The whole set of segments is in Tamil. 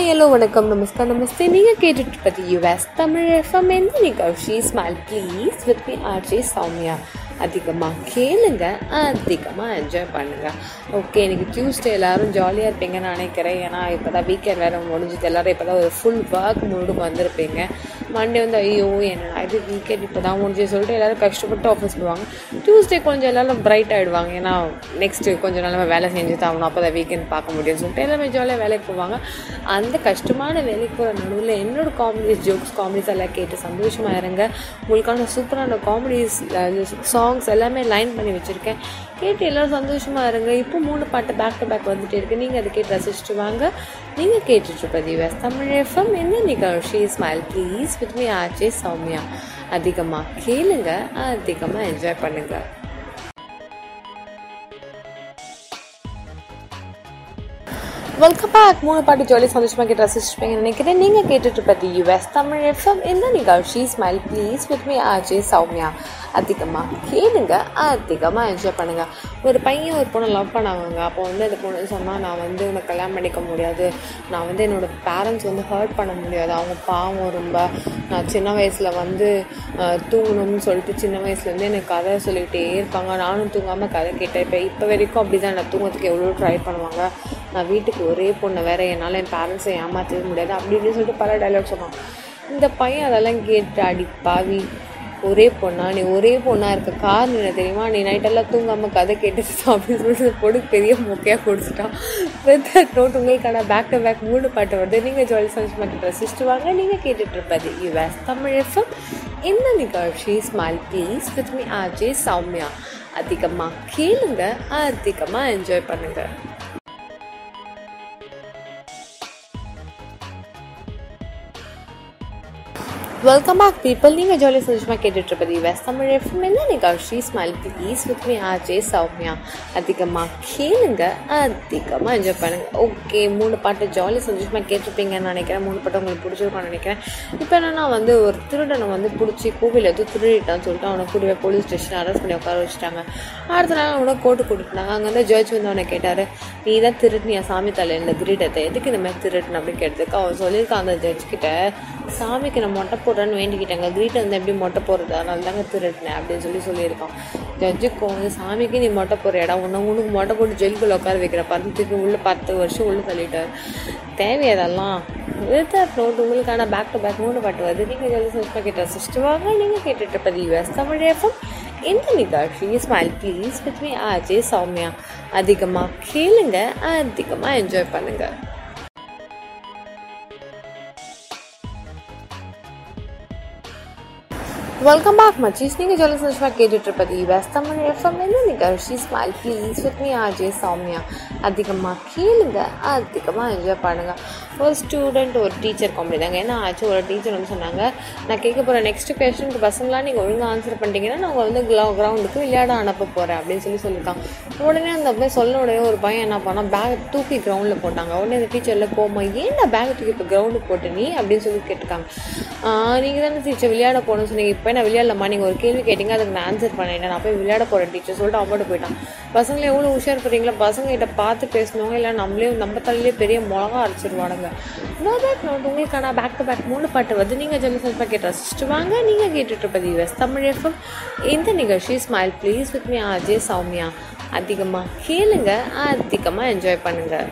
ஹாய் ஹலோ வணக்கம் நமஸ்கார் நமஸ்தே நீங்கள் கேட்டுட்டு இருப்பது யூஎஸ் தமிழ் எஃப்எம் எந்த நிகழ்ச்சி smile please with me RJ Soumya அதிகமாக கேளுங்க அதிகமாக என்ஜாய் பண்ணுங்க ஓகே எனக்கு டியூஸ்டே எல்லாரும் ஜாலியாக இருப்பீங்கன்னு நினைக்கிறேன் ஏன்னா இப்போ தான் வீக்கெண்ட் வேறு முடிஞ்சுது எல்லாரும் இப்போ தான் ஒரு ஃபுல் ஒர்க் மூடுக்கு வந்திருப்பீங்க மண்டே வந்து ஐயோ என்னடா இது வீக்கெண்ட் இப்போ தான் முடிஞ்சு சொல்லிட்டு எல்லாரும் கஷ்டப்பட்டு ஆஃபீஸ் போவாங்க டியூஸ்டே கொஞ்சம் எல்லாரும் பிரைட் ஆகிடுவாங்க ஏன்னா நெக்ஸ்ட்டு கொஞ்சம் நாள் வேலை செஞ்சு தான் ஆகணும் அப்போ தான் வீக்கெண்ட் பார்க்க முடியும்னு சொல்லிட்டு எல்லாமே ஜாலியாக வேலைக்கு போவாங்க அந்த கஷ்டமான வேலைக்கு போகிற நடுவில் என்னோட காமெடிஸ் ஜோக்ஸ் காமெடிஸ் எல்லாம் கேட்டு சந்தோஷமாக இருங்க உங்களுக்கான சூப்பரான காமெடிஸ் சாங்ஸ் எல்லாமே லைன் பண்ணி வச்சுருக்கேன் கேட்டு எல்லோரும் சந்தோஷமாக இருங்க இப்போ மூணு பாட்டு பேக் டு பேக் வந்துட்டு இருக்கு நீங்கள் அதை கேட்டு ரசிச்சுட்டு வாங்க நீங்கள் கேட்டுட்ருப்பது யூஎஸ் தமிழ் எஃப்எம் என்ன நிகழ்ச்சி smile please with me RJ Soumya அதிகமாக கேளுங்க அதிகமாக என்ஜாய் பண்ணுங்கள் வெல்கம் பேக் மூணு பாட்டு ஜாலி சந்தோஷமாக கேட்டு ரசிச்சிருப்பீங்க நினைக்கிறேன் நீங்கள் கேட்டுட்டு இருப்பது யூஎஸ் தமிழ் எஃப்எம் இந்த நிகழ்ச்சி smile please with me RJ Soumya அதிகமாக கேளுங்க அதிகமாக என்ஜாய் பண்ணுங்கள் ஒரு பையன் ஒரு பொண்ணை லவ் பண்ணாங்க அப்போ வந்து அந்த பொண்ணு சொன்னால் நான் வந்து உன்னை கல்யாணம் பண்ணிக்க முடியாது நான் வந்து என்னோடய பேரண்ட்ஸ் வந்து ஹர்ட் பண்ண முடியாது அவங்க பாவம் ரொம்ப நான் சின்ன வயசில் வந்து அஹ், தூங்கணும்னு சொல்லிட்டு சின்ன வயசுலேருந்து எனக்கு கதை சொல்லிகிட்டே இருப்பாங்க நானும் தூங்காமல் கதை கேட்டேன் இப்போ இப்போ வரைக்கும் அப்படி தான் நான் தூங்கறதுக்கு எவ்வளோ ட்ரை பண்ணுவாங்க நான் வீட்டுக்கு ஒரே பொண்ணை வேற என்னால் என் பேரண்ட்ஸை ஏமாற்றவே முடியாது அப்படி இப்படின்னு சொல்லிட்டு பல டைலாக் சொன்னான் இந்த பையன் அதெல்லாம் கேட்டு அடி பாவி ஒரே பொண்ணா நீ ஒரே பொண்ணா இருக்க காரணம் என்ன தெரியுமா நீ நைட்டெல்லாம் தூங்காமல் கதை கேட்டுட்டு அப்படின்னு சொல்லிட்டு அந்த பொண்ணு பெரிய மொக்கையாக கொடுத்துட்டான் வித் நோட் உங்களுக்கான பேக் டு பேக் மூணு பாட்டு வருது நீங்கள் ஜுவல் சன்ஸ் மார்க்கெட் ரசிச்சுட்டு வாங்க நீங்கள் கேட்டுட்டு இருப்பது யூஎஸ் தமிழ் எஃப்எம் இந்த நிகழ்ச்சி smile please with me RJ Soumya அதிகமாக கேளுங்க அதிகமாக என்ஜாய் பண்ணுங்கள் வெல்கம் பேக் பீப்பிள் நீங்கள் ஜாலி சந்தோஷமாக கேட்டுட்ருப்பது வெஸ்ட் தமிழ் எஃப்எம் என்ன நிகழ்ச்சி smile please with me RJ Soumya அதிகமாக கேளுங்க அதிகமாக என்ஜாய் பண்ணுங்க ஓகே மூணு பாட்டு ஜாலி சந்தோஷமாக கேட்டிருப்பீங்கன்னு நினைக்கிறேன் மூணு பாட்டு உங்களுக்கு பிடிச்சிருக்கும்னு நினைக்கிறேன் இப்போ என்னன்னா வந்து ஒரு திருடனை வந்து பிடிச்சி கோவில் எதுவும் திருடிட்டான்னு சொல்லிட்டு அவனை கூடவே போலீஸ் ஸ்டேஷன் அரெஸ்ட் பண்ணி உட்கார வச்சுட்டாங்க அடுத்த நாள் அவனை கோர்ட்டு கூட்டிட்டாங்க அங்கே வந்து ஜட்ஜ் வந்து அவனை கேட்டார் நீ தான் திருட்டினியா சாமி தலையில் இந்த கிரீடத்தை எதுக்கு இந்த மாதிரி திருட்டுன்னு அப்படின்னு கேட்டதுக்கு அவன் சொல்லியிருக்கான் அந்த ஜட்ஜ் கிட்ட சாமிக்கு நான் மொட்டை போடுறேன்னு வேண்டிக்கிட்டாங்க கிரீட்டை வந்து எப்படி மொட்டை போடுறது அதனால தாங்க திருட்டினேன் அப்படின்னு சொல்லி சொல்லியிருக்கான் ஜட்ஜுக்கு வந்து சாமிக்கு நீ மொட்டை போடுற இடம் உன்னை உனக்கு மொட்டை போட்டு ஜெயிலுக்குள்ள உட்கார வைக்கிற பருத்துக்கு உள்ள பத்து வருஷம் உள்ள தள்ளிட்டார் தேவை அதெல்லாம் வித் நோட் உங்களுக்கான பேக் டு பேக் மூணு பாட்டு வருது நீங்கள் ஜெல்லி சர்ச் கேட்ட ரசிச்சுட்டு வாங்க நீங்கள் கேட்டுட்டு இருப்பது யூஎஸ் தமிழ் எஃப்எம் இந்த நிகழ்ச்சி smile please with me RJ Soumya அதிகமாக கேளுங்க அதிகமாக என்ஜாய் பண்ணுங்கள் வெல்கம் பேக் மச்சீஸ் நீங்கள் ஜாலி சந்தோஷமாக கேட்டுட்டு இருப்பது யூஎஸ் தமிழ் எஃப்எம் என்ன நிகழ்ச்சி smile please with me RJ Soumya அதிகமாக கேளுங்க அதிகமாக என்ஜாய் பண்ணுங்கள் ஒரு ஸ்டூடெண்ட் ஒரு டீச்சர் காமெடி தாங்க ஏன்னா ஆச்சு ஒரு டீச்சர் வந்து சொன்னாங்க நான் கேட்க போகிற நெக்ஸ்ட் கொஸ்டினுக்கு பசங்களாம் நீங்கள் ஒழுங்காக ஆன்சர் பண்ணிட்டீங்கன்னா நான் உங்களை வந்து கிரௌ கிரவுண்டுக்கு விளையாட அனுப்ப போகிறேன் அப்படின்னு சொல்லி சொல்லியிருக்காங்க உடனே அந்த போய் சொல்ல உடனே ஒரு பையன் என்ன பண்ணால் பேக் தூக்கி கிரவுண்டில் போட்டாங்க உடனே அந்த டீச்சரில் கோமா ஏன்டா பேக் தூக்கி இப்போ கிரவுண்டுக்கு போட்டு நீ அப்படின்னு சொல்லி கேட்டிருக்காங்க நீங்கள் தானே டீச்சர் விளையாட போகணும்னு சொன்னீங்க இப்போ நான் விளையாடலாமா நீங்கள் ஒரு கேள்வி கேட்டிங்க அதுக்கு நான் ஆன்சர் பண்ணிட்டேன் நான் போய் விளையாட போகிறேன் டீச்சர் சொல்லிட்டு அவங்கள்ட்ட போயிட்டான் பசங்களை எவ்வளோ உஷார் பண்ணுறீங்களா பசங்க கிட்ட பார்த்து பேசினவங்க இல்லை நம்மளே நம்ம தலையிலே பெரிய மிளகா அரைச்சிருவானுங்க நோ தட் நோட் உங்களுக்கான பேக் டு பேக் மூணு பாட்டு வந்து நீங்கள் ஜெல்லி செல்ஃபா கேட்டு ரசிச்சுட்டு வாங்க நீங்கள் கேட்டுட்டு இருப்பது யூஎஸ் தமிழ் எஃப்எம் இந்த நிகழ்ச்சி smile please with me RJ Soumya அதிகமாக கேளுங்க அதிகமாக என்ஜாய் பண்ணுங்கள்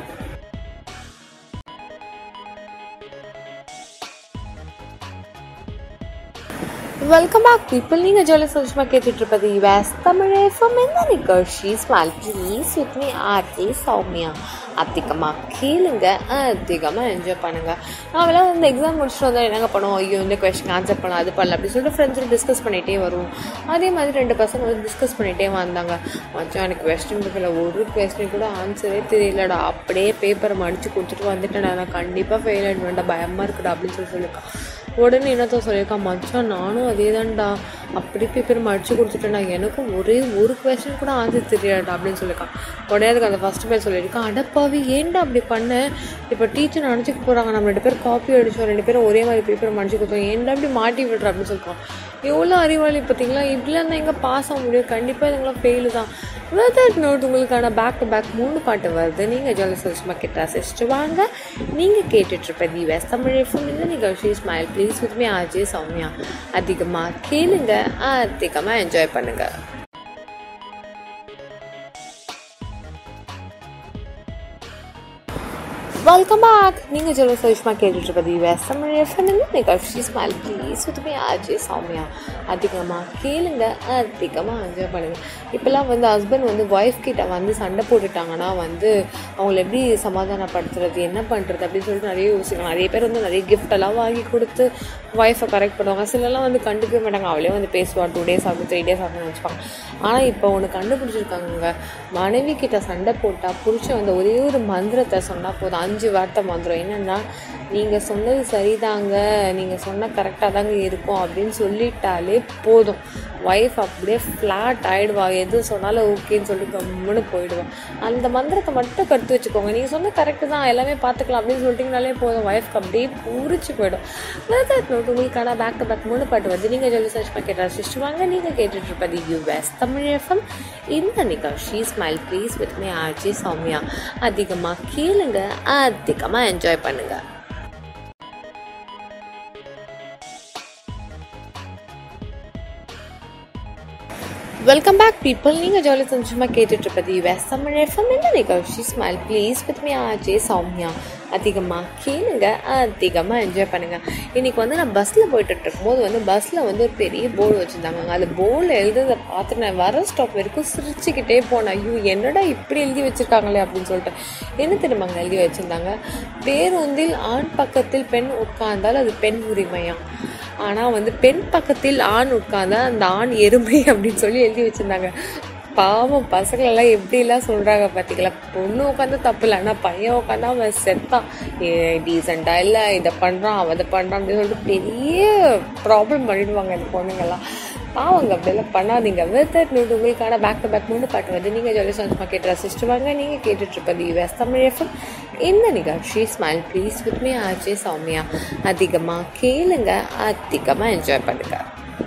வெல்கம் பேக் பீப்புள் நீங்கள் ஜாலி சந்தோஷமாக கேட்டுட்டு இருப்பது யூஎஸ் தமிழ் எஃப்எம் இந்த நிகழ்ச்சி smile please with me RJ Soumya அதிகமாக கேளுங்க அதிகமாக என்ஜாய் பண்ணுங்கள் நாமெல்லாம் வந்து எக்ஸாம் முடிச்சுட்டு வந்தால் என்னங்க பண்ணுவோம் ஐயோ இந்த கொஸ்டின் ஆன்சர் பண்ணலாம் அது பண்ணலாம் அப்படி சொல்லிட்டு ஃப்ரெண்ட்ஸோட டிஸ்கஸ் பண்ணிகிட்டே வருவோம் அதே மாதிரி ரெண்டு பசங்க வந்து டிஸ்கஸ் பண்ணிகிட்டே வந்தாங்க மச்சான் எனக்கு கொஸ்டின் பேப்பரில் ஒரு கொஸ்டின் கூட ஆன்சரே தெரியலடா அப்படியே பேப்பரை மடித்து கொடுத்துட்டு வந்துட்டேன்டா நான் கண்டிப்பாக ஃபெயில் ஆகிடுவேன்டா பயமாக இருக்குடா அப்படின்னு சொல்லி சொல்லியிருக்கான் உடனே என்னத்த சொல்லியிருக்கான் மச்சான் நானும் அதே தான்டா அப்படி பேப்பர் மடிச்சு கொடுத்துட்டேன் நான் எனக்கும் ஒரே ஒரு கொஸ்டின் கூட ஆன்சர் தெரியாடா அப்படின்னு சொல்லியிருக்கான் உடனே அதுக்கு அந்த ஃபஸ்ட் பேர் சொல்லியிருக்கான் அடப்பாவி ஏன்டா அப்படி பண்ண இப்போ டீச்சர் நினச்சிக்க போகிறாங்க நம்ம ரெண்டு பேரும் காப்பி அடிச்சோம் ரெண்டு பேரும் ஒரே மாதிரி பேப்பர் மடிச்சு கொடுத்தோம் ஏன்டா இப்படி மாட்டி விடுற அப்படின்னு சொல்லியிருக்கான் எவ்வளோ அறிவாளி பார்த்தீங்களா இப்படிலாம் இருந்தால் எங்கே பாஸ் ஆக முடியும் கண்டிப்பாக இதுங்களாம் ஃபெயிலு தான் வெதர் நோட் உங்களுக்கான பேக் டு பேக் மூணு பாட்டு வருது நீங்கள் ஜாலி சல்ஸ்மா கிட்ட ரசிச்சுட்டு வாங்க நீங்கள் கேட்டுட்ருப்ப தி வெஸ்ட் தமிழ் எஃப்எம் இந்த நிகழ்ச்சி smile please with me RJ Soumya அதிகமாக கேளுங்க அதிகமாக என்ஜாய் பண்ணுங்கள் வெல்கம் பேக் நீங்கள் சொல்ல சுஷ்மா கேட்டுட்ருப்பது யூஎஸ் தமிழ் எஃப்எம் இந்த நிகழ்ச்சி smile please with me RJ Soumya அதிகமாக கேளுங்க அதிகமாக என்ஜாய் பண்ணுங்கள் இப்போல்லாம் வந்து ஹஸ்பண்ட் வந்து ஒய்ஃப் கிட்ட வந்து சண்டை போட்டுட்டாங்கன்னா வந்து அவங்கள எப்படி சமாதானப்படுத்துறது என்ன பண்ணுறது அப்படின்னு சொல்லிட்டு நிறைய யோசிக்கலாம் நிறைய பேர் வந்து நிறைய gift எல்லாம் வாங்கி கொடுத்து ஒய்ஃபை கரெக்ட் பண்ணுவாங்க சிலர்லாம் வந்து கண்டுக்கவே மாட்டாங்க அவளே வந்து பேசுவா டூ டேஸ் ஆகும் த்ரீ டேஸ் ஆகும்னு வச்சுப்பாங்க ஆனால் இப்போ ஒன்று கண்டுபிடிச்சிருக்காங்க மனைவி கிட்ட சண்டை போட்டால் புருஷன் வந்து ஒரே ஒரு மந்திரத்தை சொன்னால் போதும் அஞ்சு வார்த்தை மந்திரம் என்னென்னா நீங்கள் சொன்னது சரிதாங்க நீங்கள் சொன்னால் கரெக்டாக தாங்க இருக்கும் அப்படின்னு சொல்லிட்டாலே போதும் ஒய்ஃப் அப்படியே ஃப்ளாட் ஆகிடுவா எது சொன்னாலும் ஓகேன்னு சொல்லி கம்முன்னு போயிடுவான் அந்த மந்திரத்தை மட்டும் கற்று வச்சுக்கோங்க நீங்கள் சொன்ன கரெக்டு தான் எல்லாமே பார்த்துக்கலாம் அப்படின்னு சொல்லிட்டீங்கனாலே போதும் ஒய்ஃப்க்கு அப்படியே பூரிச்சு போயிடும் வெதர் நோட் உங்களுக்கான பேக் டு பேக் மூணு பாட்டு வந்து நீங்கள் ஜல்லி சர்ச் பண்ணி கேட்டால் ரசிச்சுட்டு வாங்க நீங்கள் கேட்டுட்டு இருப்பது யூஎஸ் தமிழ் எஃப்எம் இந்த நிகழ்ச்சி smile please with me RJ Soumya அதிகமாக கேளுங்க அதிகமாக என்ஜாய் பண்ணுங்கள் வெல்கம் பேக் பீப்புள் நீங்கள் ஜாலி சந்தோஷமாக கேட்டுட்ருப்பது யூஎஸ் தமிழ் எஃப்எம் இந்த நிகழ்ச்சி smile please with me RJ Soumya அதிகமாக கேளுங்க அதிகமாக என்ஜாய் பண்ணுங்கள் இன்றைக்கி வந்து நான் பஸ்ஸில் போயிட்டு இருக்கும்போது வந்து பஸ்ஸில் வந்து ஒரு பெரிய போர்டு வச்சுருந்தாங்க அது போர்டில் எழுதுறதை பார்த்து நான் வர ஸ்டாப் வரைக்கும் சிரிச்சுக்கிட்டே போனேன் ஐயோ என்னடா இப்படி எழுதி வச்சுருக்காங்களே அப்படின்னு சொல்லிட்டு என்ன தெரியுமாங்க எழுதி வச்சுருந்தாங்க பேருந்தில் ஆண் பக்கத்தில் பெண் உட்கார்ந்தால் அது பெண் உரிமையாம் ஆனால் வந்து பெண் பக்கத்தில் ஆண் உட்கார்ந்தா அந்த ஆண் எருமை அப்படின்னு சொல்லி எழுதி வச்சுருந்தாங்க பாவம் பசங்களெல்லாம் எப்படிலாம் சொல்கிறாங்க பார்த்தீங்களா பொண்ணு உட்காந்து தப்பு இல்லை ஆனால் பையன் உட்காந்தா அவன் செத்தான் டீசெண்டாக இல்லை இதை பண்ணுறான் அவன் அதை பண்ணுறான் அப்படின்னு சொல்லிட்டு பெரிய ப்ராப்ளம் பண்ணிடுவாங்க இந்த பொண்ணுங்கள்லாம் பாவங்க அப்படியெல்லாம் பண்ணாதீங்க வெத்தர் நூறு உங்களுக்கான பேக் டு பேக் மூணு பாட்டு வந்து நீங்கள் ஜாலி சாங்ஸ் கேட்டு ரசிச்சுட்டு வாங்க நீங்கள் கேட்டுட்ருப்பது யூஎஸ் தமிழ் எஃப்எம் இந்த நிகழ்ச்சி smile please with me RJ Soumya அதிகமாக கேளுங்க அதிகமாக என்ஜாய் பண்ணுங்கள்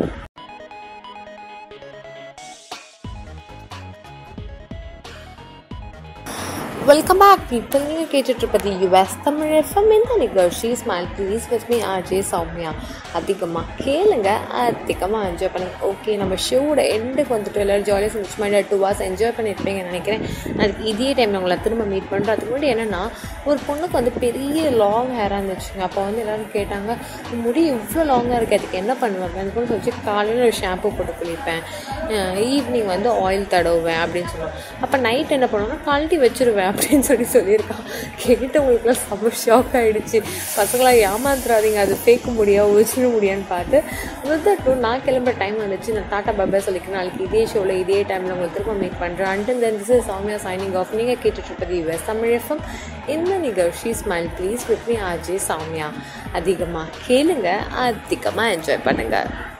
வெல்கம் பேக் பீப்புள் நீங்கள் கேட்டுட்ருப்பது யூஎஸ் தமிழ் எஃப்எம் இந்த நிகழ்ச்சி smile please with me RJ Soumya அதிகமாக கேளுங்க அதிகமாக என்ஜாய் பண்ணுங்க ஓகே நம்ம ஷோவோட எண்டுக்கு வந்துட்டு எல்லோரும் ஜாலியாக சந்தோஷமாக டூ ஹவர்ஸ் என்ஜாய் பண்ணியிருப்பீங்கன்னு நினைக்கிறேன் அதுக்கு இதே டைமில் உங்களை திரும்ப மீட் பண்ணுறோம் அதுக்கு முன்னாடி என்னென்னா ஒரு பொண்ணுக்கு வந்து பெரிய லாங் ஹேராக இருந்துச்சுங்க அப்போ வந்து எல்லோரும் கேட்டாங்க முடி இவ்வளோ லாங்காக இருக்குது அதுக்கு என்ன பண்ணுவாங்க அந்த பொண்ணு சொல்லி காலையில் ஒரு ஷாம்பு போட்டு குளிப்பேன் ஈவினிங் வந்து ஆயில் தடவுவேன் அப்படின்னு சொன்னான் அப்போ நைட் என்ன பண்ணுவேன்னா கழட்டி வச்சுருவேன் அப்படின்னு சொல்லி சொல்லியிருக்கான் கேட்டவங்களுக்குலாம் செம்ம ஷாக் ஆகிடுச்சு பசங்களாம் ஏமாத்துறாதீங்க அது ஃபேக்க முடியா ஒரிஜினல் முடியான்னு பார்த்து விதட்டும் நான் கிளம்புற டைம் வந்துச்சு நான் டாட்டா பாபா சொல்லிக்கிறேன் நாளைக்கு இதே ஷோவில் இதே டைமில் உங்களுக்கு திரும்ப மீட் பண்ணுறேன் and then this is Soumya signing off நீங்கள் கேட்டுட்ருப்பது யூஎஸ் தமிழ் எஃப்எம் இந்த நிகழ்ச்சி smile please with me RJ Soumya அதிகமாக கேளுங்க அதிகமாக என்ஜாய் பண்ணுங்கள்